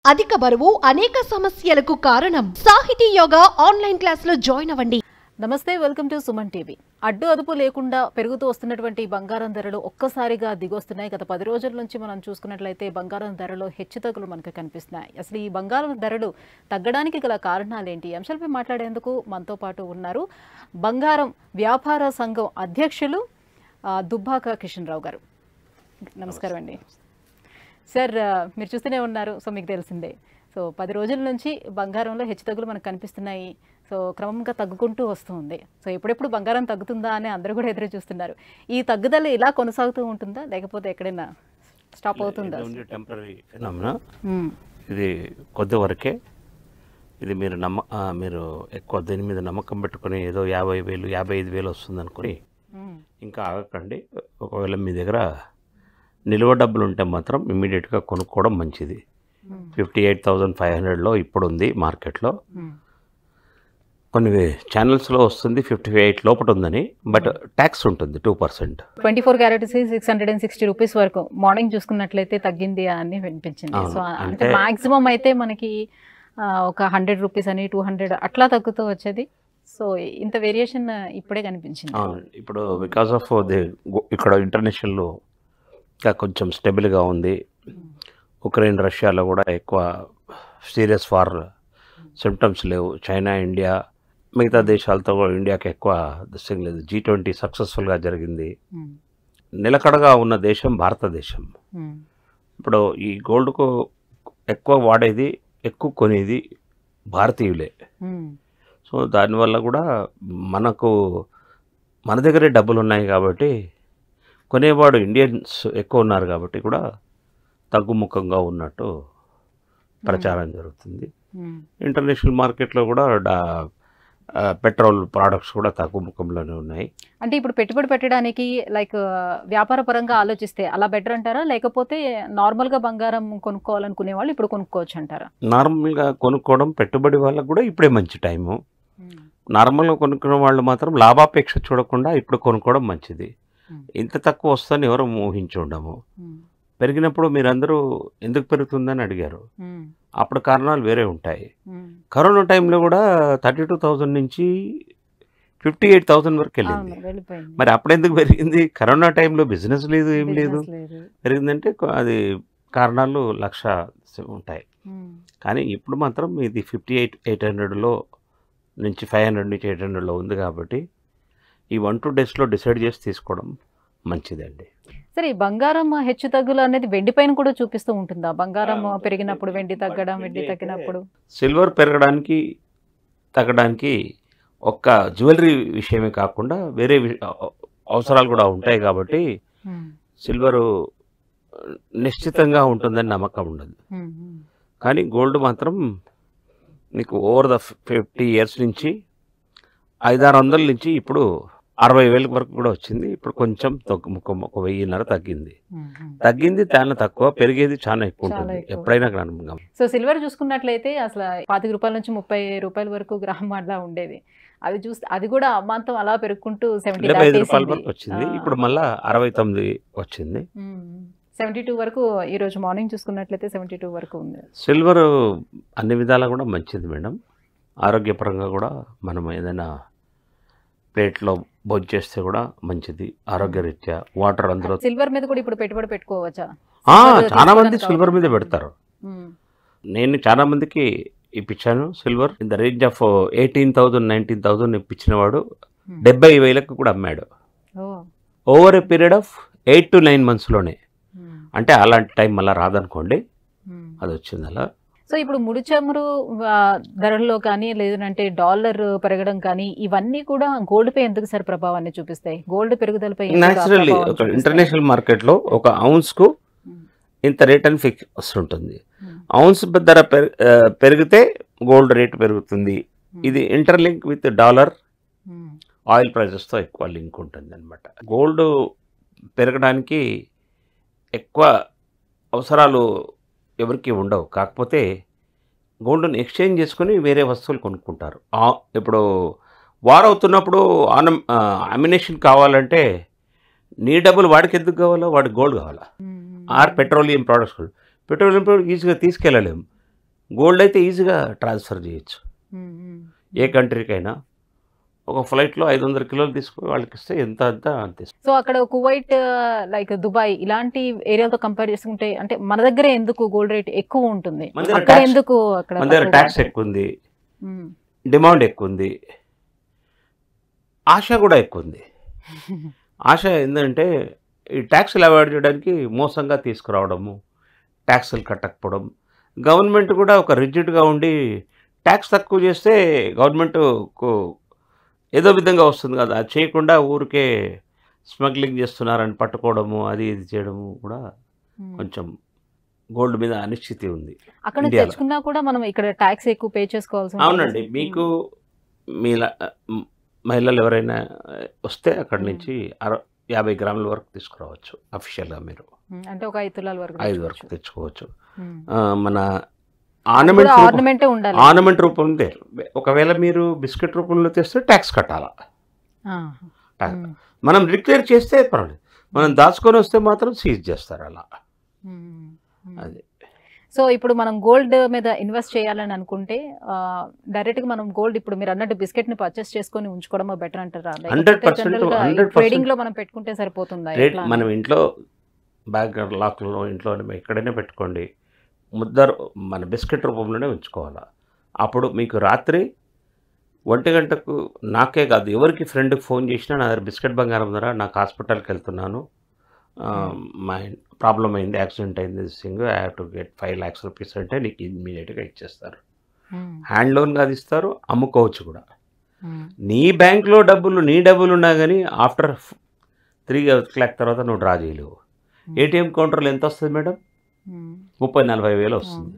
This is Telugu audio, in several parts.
అధిక బరువు అనేక సమస్యలకు కారణం సాహితీ యోగా ఆన్లైన్ క్లాసులో జాయిన్ అవ్వండి నమస్తే వెల్కమ్ టు సుమన్ టీవీ అడ్డు అదుపు లేకుండా పెరుగుతూ వస్తున్నటువంటి బంగారం ధరలు ఒక్కసారిగా దిగొస్తున్నాయి గత పది రోజుల నుంచి మనం చూసుకున్నట్లయితే బంగారం ధరలో హెచ్చుతగ్గులు మనకు కనిపిస్తున్నాయి అసలు ఈ బంగారం ధరలు తగ్గడానికి గల కారణాలు ఏంటి ఈ అంశాలపై మాట్లాడేందుకు మనతో పాటు ఉన్నారు బంగారం వ్యాపార సంఘం అధ్యక్షులు ఆ, దుబ్బాక కిషన్ రావు గారు నమస్కారం అండి సార్ ఆ, మీరు చూస్తూనే ఉన్నారు సో మీకు తెలిసిందే సో పది రోజుల నుంచి బంగారంలో హెచ్చుతగ్గులు మనకు కనిపిస్తున్నాయి సో క్రమంగా తగ్గుకుంటూ వస్తుంది సో ఎప్పుడెప్పుడు బంగారం తగ్గుతుందా అని అందరూ కూడా ఎదురు చూస్తున్నారు ఈ తగ్గుదల ఇలా కొనసాగుతూ ఉంటుందా లేకపోతే ఎక్కడైనా స్టాప్ అవుతుందా టెంపరీ ఫినామినా మ్మ్. ఇది కొద్ది వరకే ఇది మీరు నమ్మ ఆ, మీరు ఎక్కువ దీని మీద నమ్మకం పెట్టుకొని ఏదో యాభై వేలు యాభై ఐదు వేలు వస్తుంది అనుకుని మ్మ్. ఇంకా ఆగకండి ఒకవేళ మీ దగ్గర నిల్వ డబ్బులు ఉంటే మాత్రం ఇమీడియట్గా కొనుక్కోవడం మంచిది మ్మ్. ఫిఫ్టీ ఎయిట్ థౌజండ్ ఫైవ్ హండ్రెడ్లో ఇప్పుడు ఉంది మార్కెట్లో మ్మ్. కొన్ని ఛానల్స్లో వస్తుంది ఫిఫ్టీ ఎయిట్ లోపల ఉందని బట్ ట్యాక్స్ ఉంటుంది two percent twenty four carats six hundred and sixty rupees వరకు మార్నింగ్ చూసుకున్నట్లయితే తగ్గింది అని వినిపించింది అవును. సో అంటే అంటే- మాక్సిమం అయితే మనకి ఆ, ఒక హండ్రెడ్ రూపీస్ అని టూ హండ్రెడ్ అట్లా తగ్గుతూ వచ్చేది సో ఇంత వేరియేషన్ ఇప్పుడే కనిపించింది అవును ఇప్పుడు బికాస్ ఆఫ్ ది ఇక్కడ ఇంటర్నేషనల్ ఇంకా కొంచెం స్టెబుల్గా ఉంది ఉక్రెయిన్ రష్యాలో కూడా ఎక్కువ సీరియస్ వార్ సిమ్టమ్స్ లేవు చైనా ఇండియా మిగతా దేశాలతో కూడా ఇండియాకి ఎక్కువ దిశం లేదు జీ ట్వంటీ సక్సెస్ఫుల్గా జరిగింది మ్మ్. నిలకడగా ఉన్న దేశం భారతదేశం మ్మ్. ఇప్పుడు ఈ గోల్డ్కు ఎక్కువ వాడేది ఎక్కువ కొనేది భారతీయులే మ్మ్. సో దానివల్ల కూడా మనకు మన దగ్గరే డబ్బులు ఉన్నాయి కాబట్టి కొనేవాడు ఇండియన్స్ ఎక్కువ ఉన్నారు కాబట్టి కూడా తగ్గుముఖంగా ఉన్నట్టు ప్రచారం జరుగుతుంది మ్మ్. ఇంటర్నేషనల్ మార్కెట్లో కూడా డా- ఆ, పెట్రోల్ ప్రోడక్ట్స్ కూడా తగ్గుముఖంలోనే ఉన్నాయి అంటే ఇప్పుడు పెట్టుబడి పెట్టడానికి లైక్ వ్యాపార పరంగా ఆలోచిస్తే అలా బెటర్ అంటారా లేకపోతే నార్మల్ గా బంగారం కొనుక్కోవాలనుకునే వాళ్ళు ఇప్పుడు కొనుక్కోవచ్చు అంటారా నార్మల్గా కొనుక్కోవడం పెట్టుబడి వాళ్ళకు కూడా ఇప్పుడే మంచి టైము నార్మల్గా కొనుక్కునే వాళ్ళు మాత్రం లాభాపేక్ష చూడకుండా ఇప్పుడు కొనుక్కోవడం మంచిది మ్మ్. ఇంత తక్కువ వస్తుందని ఎవరు ఊహించి ఉండము పెరిగినప్పుడు మీరందరూ ఎందుకు పెరుగుతుందని అడిగారు అప్పుడు కారణాలు వేరే ఉంటాయి కరోనా టైంలో కూడా థర్టీ టూ థౌజండ్ నుంచి ఫిఫ్టీ ఎయిట్ థౌజండ్ వరకు వెళ్ళింది అవును వెళ్ళిపోయింది మరి అప్పుడెందుకు పెరిగింది కరోనా టైంలో బిజినెస్ లేదు ఏం లేదు Business లేదు పెరిగిందంటే కొ- అది కారణాలు లక్ష ఉంటాయి మ్మ్. కానీ ఇప్పుడు మాత్రం ఇది ఫిఫ్టీ ఎయిట్ ఎయిట్ హండ్రెడ్లో నుంచి ఫైవ్ హండ్రెడ్ నుంచి ఎయిట్ హండ్రెడ్లో ఉంది కాబట్టి ఈ వన్ టూ డేస్లో డిసైడ్ చేసి తీసుకోవడం మంచిదండి సరే ఈ బంగారం హెచ్చు తగ్గులు అనేది వెండి పైన కూడా చూపిస్తూ ఉంటుందా బంగారం ఆ, పెరిగినప్పుడు వెండి తగ్గడం వెండి వెండి అయితే- తగ్గినప్పుడు సిల్వర్ పెరగడానికి తగ్గడానికి ఒక్క జ్యువెలరీ విషయమే కాకుండా వేరే వి- అవ- అవసరాలు కూడా ఉంటాయి కాబట్టి మ్మ్. సిల్వరు నిశ్చితంగా ఉంటుందని నమ్మకం ఉండదు మ్మ్. మ్మ్. కానీ గోల్డ్ మాత్రం నీకు ఓవర్ ద ఫిఫ్టీ ఇయర్స్ నుంచి ఐదారు వందల నుంచి ఇప్పుడు అరవై వేల వరకు కూడా వచ్చింది ఇప్పుడు కొంచెం తగ్గుముఖం ఒక వెయ్యిన్నర తగ్గింది మ్మ్. మ్మ్. తగ్గింది చాలా తక్కువ పెరిగేది చాలా ఎక్కువ చాలా ఉంటుంది ఎక్కువ. ఎప్పుడైనా గమనం సో సిల్వర్ చూసుకున్నట్లయితే అసలు పాతిక రూపాయల నుంచి ముప్పై రూపాయల వరకు గ్రామ్ అట్లా ఉండేది అది చూస్తే అది కూడా అమాంతం అలా పెరుగుకుంటూ సెవెంటీ డెబ్బై ఐదు రూపాయల వరకు వచ్చింది ఇప్పుడు మళ్ళా అరవై తొమ్మిది వచ్చింది సెవెంటీ టూ వరకు ఈ రోజు మార్నింగ్ చూసుకున్నట్లయితే సెవెంటీ టూ వరకు ఉంది సిల్వర్ అన్ని విధాలా కూడా మంచిది మేడం ఆరోగ్యపరంగా కూడా మనం ఏదైనా ప్లేట్లో భోజనం చేస్తే కూడా మంచిది ఆరోగ్యరీత్యా వాటర్ అందులో సిల్వర్ మీద కూడా ఇప్పుడు పెట్టుబడి పెట్టుకోవచ్చా ఆ, Silver చాలా మంది తీసుకోవడానికి సిల్వర్ మీద కావాలి. పెడతారు మ్మ్. నేను చాలా మందికి ఇప్పించాను silver in the range of eighteen thousand nineteen thousand ఇప్పించిన వాడు Hmm. డెబ్బై వేలకు కూడా అమ్మాడు ఓ over a period of eight to nine మంత్స్లోనే మ్మ్. అంటే అలాంటి టైం మళ్ళీ రాదనుకోండి మ్మ్. అది వచ్చింది అలా సో ఇప్పుడు ముడి చమురు ఆ, ధరల్లో కానీ లేదంటే డాలర్ పెరగడం కానీ ఇవన్నీ కూడా గోల్డ్ పై ఎందుకు సార్ ప్రభావాన్ని చూపిస్తాయి గోల్డ్ పెరుగుదలపై ఎందుకు ఆ న్యాచురల్లీ ప్రభావాన్ని ఒక చూపిస్తాయి? ఇంటర్నేషనల్ మార్కెట్లో ఒక ఔన్స్కు మ్మ్. ఇంత రేట్ అని ఫిక్స్ వస్తుంటుంది మ్మ్. ఔన్స్ ధర పెరి- ఆ, పెరిగితే గోల్డ్ రేట్ పెరుగుతుంది ఇది ఇంటర్లింక్ విత్ డాలర్ మ్మ్. ఆయిల్ ప్రైజెస్తో ఎక్కువ లింక్ ఉంటుంది అనమాట గోల్డ్ పెరగడానికి ఎక్కువ అవసరాలు ఎవరికి ఉండవు కాకపోతే గోల్డ్ని ఎక్స్చేంజ్ చేసుకొని వేరే వస్తువులు కొనుక్కుంటారు ఆ- ఇప్పుడు వార్ అవుతున్నప్పుడు ఆన అమినేషన్ కావాలంటే నీ డబ్బులు వాడికి ఎందుకు కావాలో వాడికి గోల్డ్ కావాలా మ్మ్. Or petroleum products petroleum product ఈజీగా తీసుకెళ్ళలేము గోల్డ్ అయితే ఈజీగా ట్రాన్స్ఫర్ చేయొచ్చు ఉమ్, ఉమ్. ఏ కంట్రీకైనా ఒక ఫ్లైట్లో ఐదు వందల కిలోలు తీసుకుని వాళ్ళకి ఇస్తే ఎంత అంత అంతే సో అక్కడ కువైట్ లైక్ దుబాయ్ ఇలాంటి ఏరియాలతో కంపేర్ చేసుకుంటే అంటే మన దగ్గర ఎందుకు గోల్డ్ రేట్ ఎక్కువ ఉంటుంది మన దగ్గర అక్కడ tax- ఎందుకు అక్కడ మన దగ్గర తక్కువగా ట్యాక్స్ ఉంటుంది? ఎక్కువ ఉంది ఉమ్. డిమాండ్ ఎక్కువ ఉంది ఆశ కూడా ఎక్కువ ఉంది ఆశ ఏంటంటే ఈ ట్యాక్సులు అవాయిడ్ చేయడానికి మోసంగా తీసుకురావడము ట్యాక్సులు కట్టకపోవడం గవర్నమెంట్ కూడా ఒక రిజిడ్గా ఉండి ట్యాక్స్ తక్కువ చేస్తే గవర్నమెంట్కు ఏదో విధంగా వస్తుంది కదా అది చేయకుండా ఊరికే స్మగ్లింగ్ చేస్తున్నారని పట్టుకోవడము అది ఇది చేయడము కూడా ఉమ్. కొంచెం గోల్డ్ మీద అనిశ్చితి ఉంది అక్కడ నుంచి ఇండియాలో. తెచ్చుకున్నా కూడా మనం ఇక్కడ ట్యాక్స్ ఎక్కువ పే చేసుకోవాల్సి ఉంటుంది. అవునండి మీకు మీ ల- మ్, మహిళలు ఎవరైనా వస్తే అక్కడి మ్మ్. నుంచి అర యాభై గ్రాముల వరకు తీసుకురావచ్చు అఫీషియల్గా మీరు ఉమ్, అంటే ఒక ఐదు తులాల వరకు ఐదు వరకు తెచ్చుకోవచ్చు. తెచ్చుకోవచ్చు ఉమ్. ఆ, మన కూడా ఆర్నమెంట్ ఆర్నమెంటే ఉండాలి ఆర్నమెంట్ రూపంలో తే- ఒకవేళ మీరు బిస్కెట్ రూపంలో తెస్తే ట్యాక్స్ కట్టాలా ఆ. ట్యాక్స్. ఉమ్. మనం డిక్లేర్ చేస్తే పర్వాలేదు మనం దాచుకొని వస్తే మాత్రం సీజ్ చేస్తారు అలా ఉమ్. ఉమ్. అది సో ఇప్పుడు మనం గోల్డ్ మీద ఇన్వెస్ట్ చేయాలని అనుకుంటే డైరెక్ట్ గా మనం గోల్డ్ ఇప్పుడు మీరు అన్నట్టు బిస్కెట్ ని పర్చేస్ చేసుకొని ఉంచుకోవడం బెటర్ అంటారా 100% 100% ట్రేడింగ్ లో మనం పెట్టుకుంటే సరిపోతుందా రేట్ ఎట్లా? మనం ఇంట్లో బ్యాగ్ లాక్లో ఇంట్లో ఎక్కడైనా పెట్టుకోండి ముద్దరు మన బిస్కెట్ రూపంలోనే ఉంచుకోవాలి అప్పుడు మీకు రాత్రి ఒంటి గంటకు నాకే కాదు ఎవరికి ఫ్రెండ్కి ఫోన్ చేసినా నా దగ్గర బిస్కెట్ బంగారం ద్వారా నాకు హాస్పిటల్కి వెళ్తున్నాను ఆ, మా ప్రాబ్లం అయింది యాక్సిడెంట్ అయింది సింగ్ I have to get five lakhs rupees అంటే నీకు ఇమ్మీడియట్గా ఇచ్చేస్తారు ఉమ్. హ్యాండ్ లోన్ కాదు ఇస్తారు అమ్ముకోవచ్చు కూడా ఉమ్. నీ బ్యాంక్లో డబ్బులు నీ డబ్బులు ఉన్నా కానీ ఆఫ్టర్ త్రీ క్లాక్ తర్వాత నువ్వు డ్రా చేయలేవు ఏటీఎం కౌంటర్లో ఎంత వస్తుంది మేడం ఉమ్. ముప్పై నలభై వేలు వస్తుంది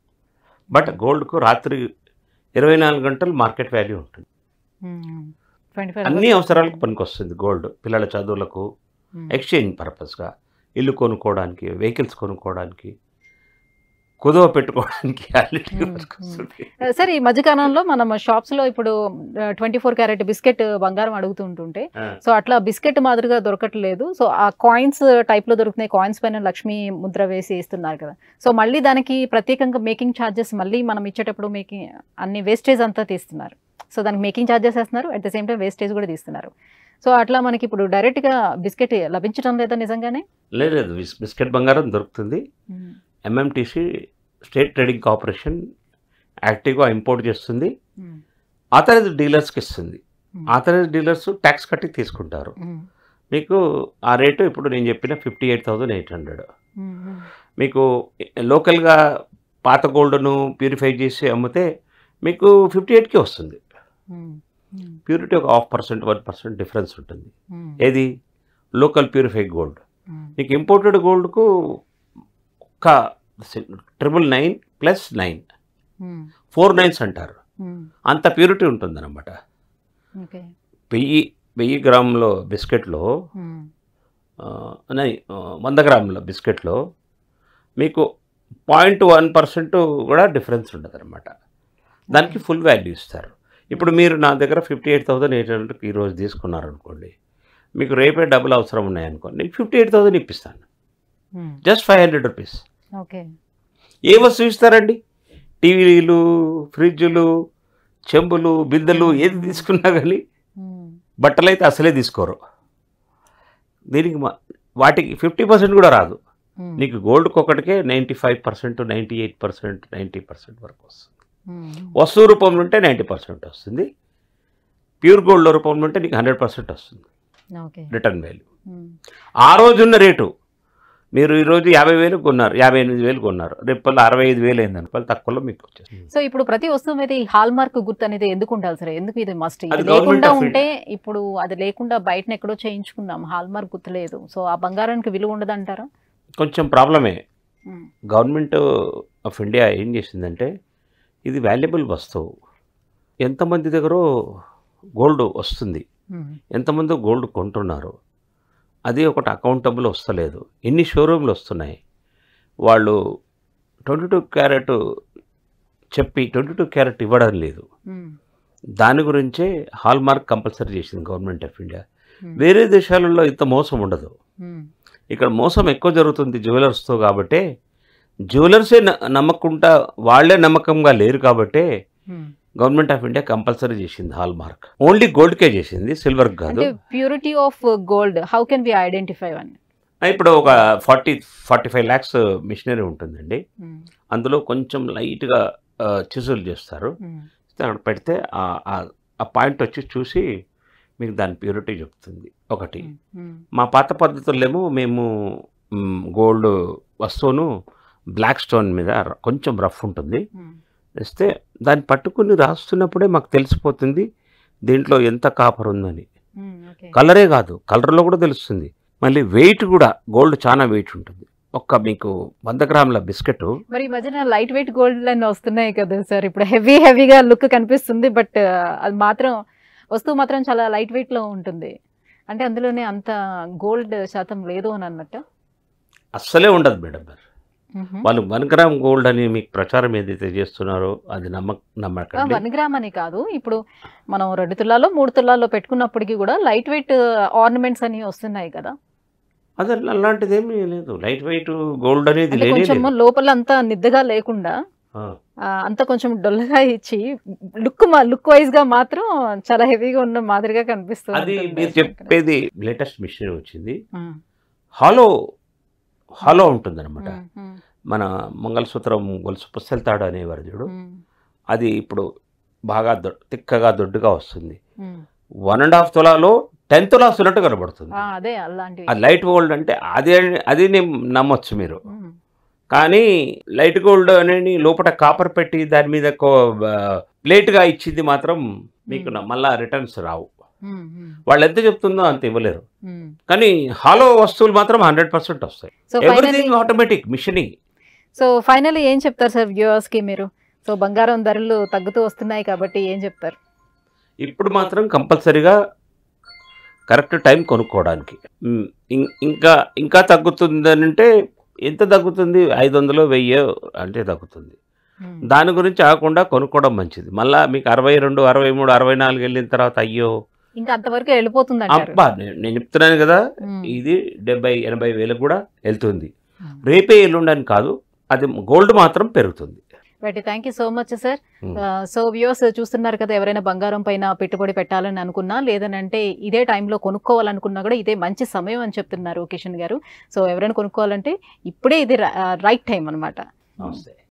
బట్ గోల్డ్కు రాత్రి ఇరవై నాలుగు గంటలు మార్కెట్ వాల్యూ ఉంటుంది ఉమ్. 25 అన్ని hours. అవసరాలకు పనికొస్తుంది గోల్డ్ పిల్లల చదువులకు ఉమ్. ఎక్స్చేంజ్ పర్పస్గా ఇల్లు కొనుక్కోవడానికి వెహికల్స్ కొనుక్కోవడానికి కుదువ పెట్టుకోవడానికి అన్నిటికీ మ్మ్, పనికొస్తుంది సరే ఈ మధ్యకాలంలో మనం షాప్స్ లో ఇప్పుడు ట్వంటీ ఫోర్ క్యారెట్ బిస్కెట్ బంగారం అడుగుతుంటుంటే ఆ, సో అట్లా బిస్కెట్ మాదిరిగా దొరకట్లేదు సో ఆ కాయిన్స్ టైప్ లో దొరుకుతున్నాయి కాయిన్స్ పైన లక్ష్మీ ముద్ర వేసి ఇస్తున్నారు కదా సో మళ్ళీ దానికి ప్రత్యేకంగా మేకింగ్ ఛార్జెస్ మళ్ళీ మనం ఇచ్చేటప్పుడు మేకింగ్ అన్ని వేస్టేజ్ అంతా తీస్తున్నారు సో దానికి మేకింగ్ ఛార్జెస్ వేస్తున్నారు at the same time wastage కూడా తీస్తున్నారు సో అట్లా మనకి ఇప్పుడు డైరెక్ట్ గా బిస్కెట్ లభించడం లేదా నిజంగానే లేదు లేదు బిస్- బిస్కెట్ బంగారం దొరుకుతుంది ఎంఎంటీసీ స్టేట్ ట్రేడింగ్ కార్పొరేషన్ యాక్టివ్గా ఇంపోర్ట్ చేస్తుంది ఆథరైజ్ డీలర్స్కి ఇస్తుంది ఆథరైజ్ డీలర్స్ ట్యాక్స్ కట్టి తీసుకుంటారు మీకు ఆ రేటు ఇప్పుడు నేను చెప్పిన fifty eight thousand eight hundred మీకు లోకల్గా పాత గోల్డ్ను ప్యూరిఫై చేసి అమ్మితే మీకు ఫిఫ్టీ ఎయిట్కి వస్తుంది ప్యూరిటీ ఒక half percent one percent difference ఉంటుంది ఏది లోకల్ ప్యూరిఫై గోల్డ్ మీకు ఇంపోర్టెడ్ గోల్డ్కు ఒక triple nine plus nine four nines అంటారు అంత ప్యూరిటీ ఉంటుందన్నమాట ఓకే వెయ్యి వెయ్యి గ్రాముల బిస్కెట్లో ఆ, నై, ఆ, వంద గ్రాముల బిస్కెట్లో మీకు పాయింట్ వన్ పర్సెంట్ కూడా డిఫరెన్స్ ఉండదు అనమాట దానికి ఫుల్ వాల్యూ ఇస్తారు ఇప్పుడు మీరు నా దగ్గర ఫిఫ్టీ ఎయిట్ థౌసండ్ ఎయిట్ హండ్రెడ్కి ఈరోజు తీసుకున్నారు అనుకోండి మీకు రేపే డబ్బులు అవసరం ఉన్నాయనుకోండి నేను ఫిఫ్టీ ఎయిట్ థౌసండ్ ఇప్పిస్తాను just five hundred rupees okay ఏ వస్తువు ఇస్తారండి టీవీలు ఫ్రిడ్జులు చెంబులు బిందెలు ఏది తీసుకున్నా కానీ బట్టలు అయితే అసలే తీసుకోరు దీనికి మా- వాటికి ఫిఫ్టీ పర్సెంట్ కూడా రాదు నీకు గోల్డ్కి ఒకటికే ninety five percent ninety eight percent ninety percent వరకు వస్తుంది వస్తువు రూపంలో ఉంటే నైంటీ పర్సెంట్ వస్తుంది ప్యూర్ గోల్డ్ రూపంలో ఉంటే నీకు హండ్రెడ్ పర్సెంట్ వస్తుంది ఓకే రిటర్న్ వాల్యూ ఆ రోజున్న రేటు మీరు ఈరోజు యాభై వేలు కొన్నారు యాభై ఎనిమిది వేలు కొన్నారు రేపు అరవై ఐదు వేలు అయింది అనుకోవాలి తక్కువలో మీకు వచ్చేస్తుంది సో ఇప్పుడు ప్రతి వస్తువు మీద ఈ హాల్ మార్క్ గుర్తు అనేది ఎందుకు ఉండాలి సరే ఎందుకు ఇది మస్ట్ అది ఇది government లేకుండా of ఉంటే ఇప్పుడు అది లేకుండా బయటన ఎక్కడో చేయించుకున్నాం హాల్ మార్క్ గుర్తు లేదు సో ఆ బంగారానికి విలువ ఉండదు అంటారా కొంచెం ప్రాబ్లమే గవర్నమెంట్ ఆఫ్ ఇండియా ఏం చేసిందంటే ఇది వాల్యుబుల్ వస్తువు ఎంతమంది దగ్గర గోల్డ్ వస్తుంది ఎంతమంది గోల్డ్ కొంటున్నారు అది ఒకటి అకౌంటబుల్ వస్తలేదు ఎన్ని షోరూమ్లు వస్తున్నాయి వాళ్ళు ట్వంటీ టూ క్యారెట్ చెప్పి ట్వంటీ టూ క్యారెట్ ఇవ్వడం లేదు దాని గురించే హాల్ మార్క్ కంపల్సరీ చేసింది గవర్నమెంట్ ఆఫ్ ఇండియా వేరే దేశాలలో ఇంత మోసం ఉండదు ఇక్కడ మోసం ఎక్కువ జరుగుతుంది జ్యువెలర్స్తో కాబట్టి జ్యువెలర్సే న- నమ్మకుంటా వాళ్ళే నమ్మకంగా లేరు కాబట్టే గవర్నమెంట్ ఆఫ్ ఇండియా కంపల్సరీ చేసింది హాల్ మార్క్ ఓన్లీ గోల్డ్కే చేసింది సిల్వర్ కాదు అంటే purity of gold how can be identify one ఇప్పుడు ఒక forty forty five lakhs machinery ఉంటుందండి అందులో కొంచెం లైట్గా చిసులు చేస్తారు అక్కడ పెడితే ఆ- ఆ- ఆ పాయింట్ వచ్చి చూసి మీకు దాని ప్యూరిటీ చెప్తుంది ఒకటి మా పాత పద్ధతుల్లో మేము గోల్డ్ వస్తువును బ్లాక్ స్టోన్ మీద ర- కొంచెం రఫ్ ఉంటుంది ఇస్తే దాన్ని పట్టుకుని రాస్తున్నప్పుడే మాకు తెలిసిపోతుంది దీంట్లో ఎంత కాపర్ ఉందని కలరే కాదు కలర్లో కూడా తెలుస్తుంది మళ్ళీ వెయిట్ కూడా గోల్డ్ చాలా వెయిట్ ఉంటుంది ఒక్క మీకు వంద గ్రాముల బిస్కెట్ మరి ఈ మధ్యన లైట్ వెయిట్ గోల్డ్ అని వస్తున్నాయి కదా సార్ ఇప్పుడు హెవీ హెవీగా లుక్ కనిపిస్తుంది బట్ అది మాత్రం వస్తువు మాత్రం చాలా లైట్ వెయిట్ లో ఉంటుంది అంటే అందులోనే అంత గోల్డ్ శాతం లేదు అని అన్నట్టు అస్సలే ఉండదు మేడం గారు వాళ్ళు వన్ గ్రామ్ గోల్డ్ అని మీకు ప్రచారం ఏదైతే చేస్తున్నారో అది నమ్మక నమ్మకండి వన్ గ్రామ్ అని కాదు ఇప్పుడు మనం రెండు తులాలో మూడు తులాల్లో పెట్టుకున్నప్పటికీ కూడా లైట్ వెయిట్ ఆర్నమెంట్స్ అని వస్తున్నాయి కదా అది అలాంటిది ఏమీ లేదు లైట్ వెయిట్ గోల్డ్ అనేది అంటే లేనే కొంచెం లేదు లోపల అంతా నిద్దగా లేకుండా ఆ. ఆ, అంతా కొంచెం డొల్లగా ఇచ్చి లుక్ లుక్ వైజ్ గా మాత్రం చాలా హెవీగా ఉన్న మాదిరిగా కనిపిస్తుంది అది ఉంటుంది. మీరు చెప్పేది లేటెస్ట్ మిషన్ వచ్చింది ఉమ్, హాలో హాలో ఉంటుంది అనమాట ఉమ్, ఉమ్, మన మంగళసూత్రం గొలుసు పుస్తెళ్తాడు అనేవారు చూడు ఉమ్, అది ఇప్పుడు బాగా దొ- తిక్కగా దొడ్డుగా వస్తుంది ఉమ్. వన్ అండ్ హాఫ్ తులాలో టెన్ తులాస్ ఉన్నట్టు కనబడుతుంది ఆ, అదే అలాంటివి ఆ లైట్ గోల్డ్ అంటే అది అది నేను నమ్మొచ్చు మీరు ఉమ్, కానీ లైట్ గోల్డ్ అనేది లోపల కాపర్ పెట్టి దాని మీద ప్లేట్గా ఇచ్చింది మాత్రం మీకు Hmm. మళ్ళా రిటర్న్స్ రావు ఉమ్, ఉమ్, వాళ్ళు ఎంత చెప్తుందో అంత ఇవ్వలేరు ఉమ్. కానీ హాలో వస్తువులు మాత్రం హండ్రెడ్ పర్సెంట్ వస్తాయి so finally everything automatic machining so finally ఏం చెప్తారు సార్ వ్యూవర్స్ కి మీరు సో బంగారం ధరలు తగ్గుతూ వస్తున్నాయి కాబట్టి ఏం చెప్తారు ఇప్పుడు మాత్రం కంపల్సరీగా కరెక్ట్ టైం కొనుక్కోవడానికి మ్, ఇం- ఇంకా ఇంకా తగ్గుతుంది అని అంటే ఎంత తగ్గుతుంది ఐదు వందలు వెయ్యో అంటే తగ్గుతుంది ఉమ్, దాని గురించి ఆగకుండా కొనుక్కోవడం మంచిది మళ్ళా మీకు అరవై రెండు అరవై మూడు అరవై నాలుగు వెళ్ళిన తర్వాత అయ్యో ఇంకా అంతవరకు వెళ్ళిపోతుంది అంటారు అబ్బా నేను నేను చెప్తున్నాను కదా ఉమ్, ఇది డెబ్బై ఎనభై వేలకు కూడా వెళ్తుంది ఉమ్. రేపే ఎల్లుండని కాదు అది గోల్డ్ మాత్రం పెరుగుతుంది right thank you so much sir ఉమ్. సో వ్యూవర్స్ చూస్తున్నారు కదా ఎవరైనా బంగారం పైన పెట్టుబడి పెట్టాలని అనుకున్నా లేదనంటే ఇదే టైంలో కొనుక్కోవాలనుకున్నా కూడా ఇదే మంచి సమయం అని చెప్తున్నారు కిషన్ గారు సో ఎవరైనా కొనుక్కోవాలంటే ఇప్పుడే ఇది రైట్ టైం అన్నమాట నమస్తే